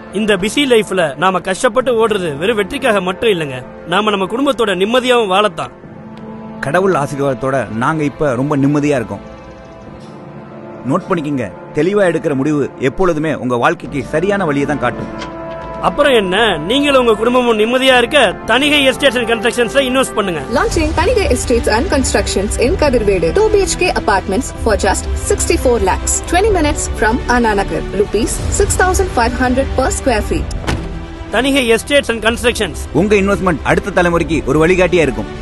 இந்த பிஸி லைஃப்ல நாம கஷ்டப்பட்டு ஓடுறது வெறும் வெற்றிக்காக மட்டும் இல்லைங்க நாம நம்ம குடும்பத்தோட நிம்மதியாவும் வாழத்தான் கடவுள் ஆசீர்வாதத்தோட நாங்க இப்ப ரொம்ப நிம்மதியா இருக்கோம் நோட் பண்ணிக்கங்க தெளிவா எடுக்கிற முடிவு எப்பொழுதுமே உங்க வாழ்க்கைக்கு சரியான வழியை தான் காட்டும் அப்புறம் என்ன நீங்களும் உங்க குடும்பமும் நிம்மதியா இருக்க தனிகை எஸ்டேட்ஸ் அண்ட் கன்ஸ்ட்ரக்ஷன்ஸ்ல இன்வெஸ்ட் பண்ணுங்க Launching Taniga Estates and Constructions in Kadirvede. 2 BHK apartments for just 64 lakhs. 20 minutes from Ananagar. Rupees 6,500 per square feet. Thanigai estates and constructions உங்க இன்வெஸ்ட்மெண்ட் அடுத்த தலைமுறைக்கு ஒரு வழிகாட்டியா இருக்கும்